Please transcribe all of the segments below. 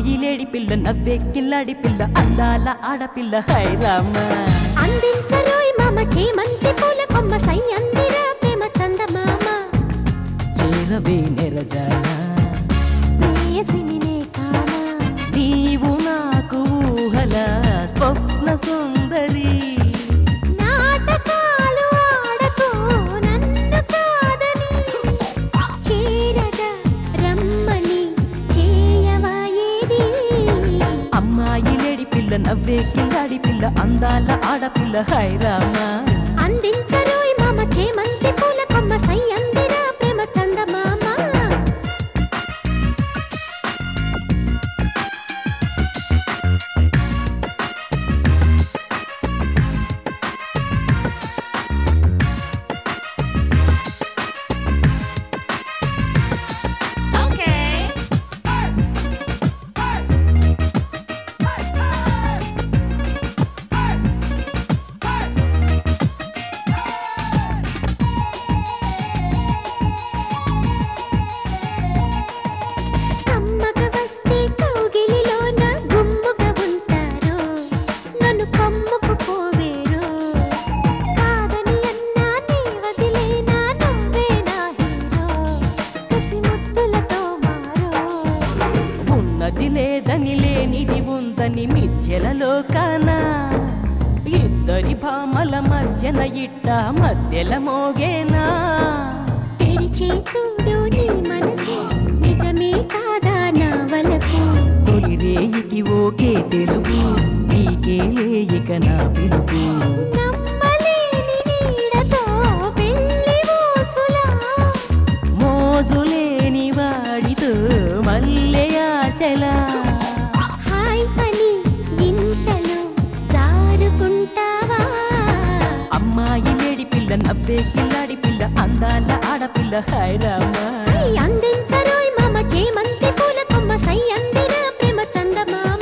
అమ్మాయి లేడి పిల్ల నవ్వే కిల్లాడి పిల్ల అందాల ఆడపిల్ల హై రామ అందించరోయ్ మామ చేమంతి పూల కొమ్మ సై అందిరా ప్రేమ చందమామ చేరవే నెరజాన ప్రేయసిని నే కానా నీవు నాకు ఊహల స్వప్న సుందరి నాటకాలు ఆడకు నన్ను కాదని చేరగా రమ్మని చేయవా ఏది అమ్మాయి లేడి పిల్ల నవ్వే కిల్లాడి పిల్ల అందాల ఆడపిల్ల హై రామ అందించరోయ్ మామ చేమంతి పూల కొమ్మ సై అందిరా ప్రేమ చందమామ కమ్మక వస్తే కౌగిలిలోన గుమ్ముగా ఉంటారు నన్ను కమ్ముకు పోవేరు కాదని అన్నా నీ వదిలేనా నువ్వే నా హీరో కసి ముద్దులతో మారో ఉన్నది లేదని లేనిది ఉందని మిథ్యలలో కానా ఇద్దరి భామల మధ్యన ఇట్ట మధ్యల మోగేనా తెరిచి చూడు నీ మనసు నిజమే కాదా నా వలకు తొలి రేయికి ఓకే తెలుగు నీకే లేయిక నా పిలుపు నమ్మలేని నీడతో పెళ్లి ఊసులా మోజులేని వాడితో మల్లె ఆశలా హాయ్ అని ఇంతలో జారుకుంటావా అమ్మాయి లేడి పిల్ల నవ్వే కిల్లాడి పిల్ల అందాల ఆడపిల్ల హాయ్ రామా హై అందించరోయ్ మామ చేమంతి పూల కొమ్మ సై అందిరా ప్రేమ చందమామ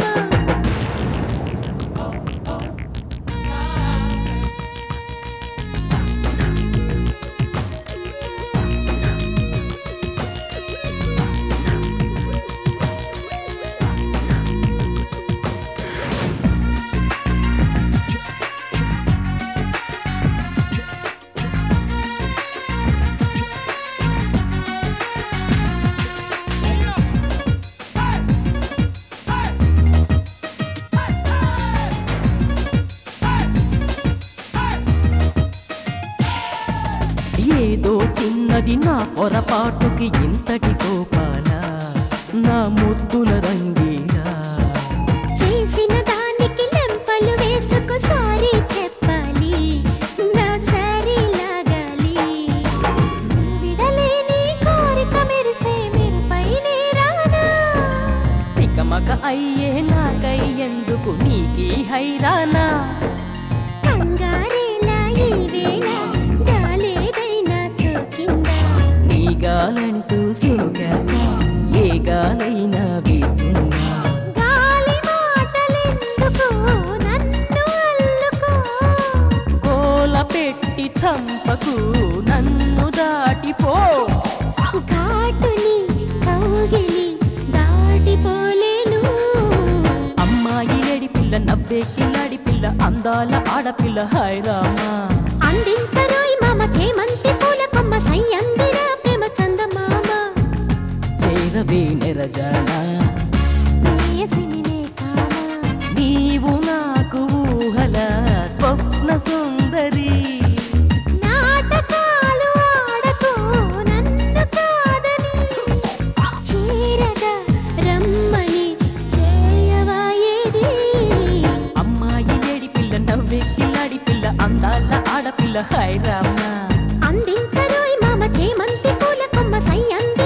ఏదో చిన్నది నా పొరపాటుకి ఇంతటి కోపాల నా ముద్దుల రంగీలా చేసిన దానికి లెంపలు వేసుకు సారీ చెప్పాలి నా సారీ లాగాలి విడలేని కోరిక మెరిసే మెరుపైనే రానా తికమక అయ్యే నాకై ఎందుకు నీకి హైరానా కంగారేలా ఈ వేళ గాలేదైనా సోకిందా నీ గాలంటూ సోకాక ఏ గాలైనా వీస్తున్నా గాలి మాటలెందుకు నన్ను అల్లుకో కోల పెట్టి చంపకు నన్ను దాటిపో ఘాటుని కౌగిలి దాటిపోలేను అమ్మాయి లేడి పిల్ల నవ్వే కిల్లాడి పిల్ల అందాల ఆడపిల్ల హాయ్ రామా అందించరోయ్ మామ చేమంతి పూల కొమ్మ సై అందిరా ప్రేమ చందమామ చేరవే నెరజానా ప్రేయసిని నే కానా నీవు నాకు ఊహల స్వప్న సుందరి నాటకాలు ఆడకు నన్ను కాదని చేరగా రమ్మని చేయవా ఏది అమ్మాయి లేడి పిల్ల నవ్వే కిల్లాడి పిల్ల అందాల ఆడపిల్ల హాయ్ రామా అందించరోయ్ మామ చేమంతి పూల కొమ్మ సై అంది